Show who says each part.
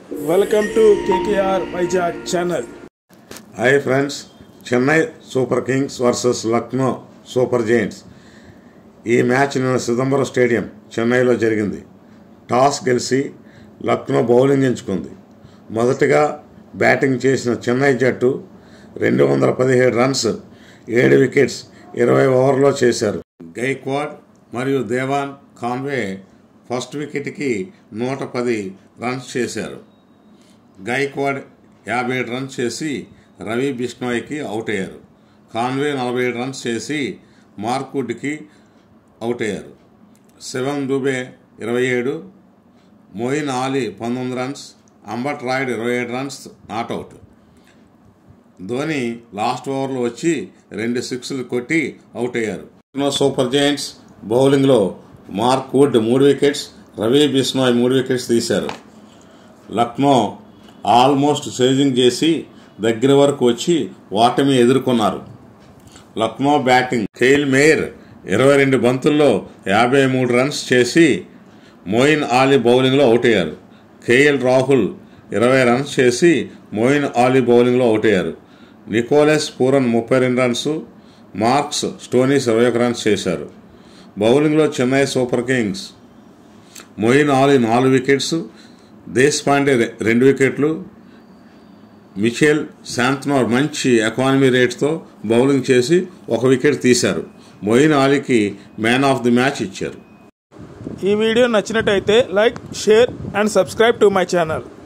Speaker 1: welcome to KKR Vizag channel
Speaker 2: hi friends Chennai super kings versus Lucknow super giants ఈ match నిన్న Chidambaram stadium చెన్నైలో జరిగింది toss గెలిచి లక్నో బౌలింగ్ ఎంచుకుంది మొదటగా బ్యాటింగ్ చేసిన చెన్నై జట్టు రెండు వందల పదిహేడు రన్స్ ఏడు వికెట్స్ ఇరవై ఓవర్లో చేశారు గైక్వాడ్ మరియు దేవాన్ కాన్వే ఫస్ట్ వికెట్కి నూట పది రన్స్ చేశారు గైక్వాడ్ యాభై ఏడు రన్స్ చేసి రవి బిష్నాయ్కి అవుట్ అయ్యారు కాన్వే నలభై ఏడు రన్స్ చేసి మార్కుడ్కి అవుట్ అయ్యారు శివం దుబే ఇరవై ఏడు మోయిన్ ఆలీ పంతొమ్మిది రన్స్ అంబట్ రాయుడు ఇరవై ఏడు రన్స్ నాట్అవుట్ ధోని లాస్ట్ ఓవర్లో వచ్చి రెండు సిక్స్లు కొట్టి అవుట్ అయ్యారు సూపర్ జైంట్స్ బౌలింగ్లో మార్క్ వుడ్ మూడు వికెట్స్ రవి బిష్నాయ్ మూడు వికెట్స్ తీశారు లక్నో ఆల్మోస్ట్ సేజింగ్ చేసి దగ్గర వరకు వచ్చి ఓటమి ఎదుర్కొన్నారు లక్నో బ్యాటింగ్ కేల్ మేయర్ ఇరవై రెండు బంతుల్లో యాభై మూడు రన్స్ చేసి మోయిన్ ఆలీ బౌలింగ్లో అవుట్ అయ్యారు కేఎల్ రాహుల్ ఇరవై రన్స్ చేసి మోయిన్ ఆలీ బౌలింగ్లో అవుట్ అయ్యారు నికోలస్ పూరన్ ముప్పై రెండు రన్స్ మార్క్స్ స్టోనీస్ ఇరవై ఒక రన్స్ చేశారు బౌలింగ్లో చెన్నై సూపర్ కింగ్స్ మొయిన్ ఆలీ నాలుగు వికెట్స్ దేశ్ పాండే రె- రెండు వికెట్లు మిచెల్ శాంతనోర్ మంచి ఎకానమీ రేట్తో బౌలింగ్ చేసి ఒక వికెట్ తీశారు మొయిన్ ఆలీకి మ్యాన్ ఆఫ్ ది మ్యాచ్ ఇచ్చారు
Speaker 1: ఈ వీడియో నచ్చినట్టయితే like share and subscribe to my channel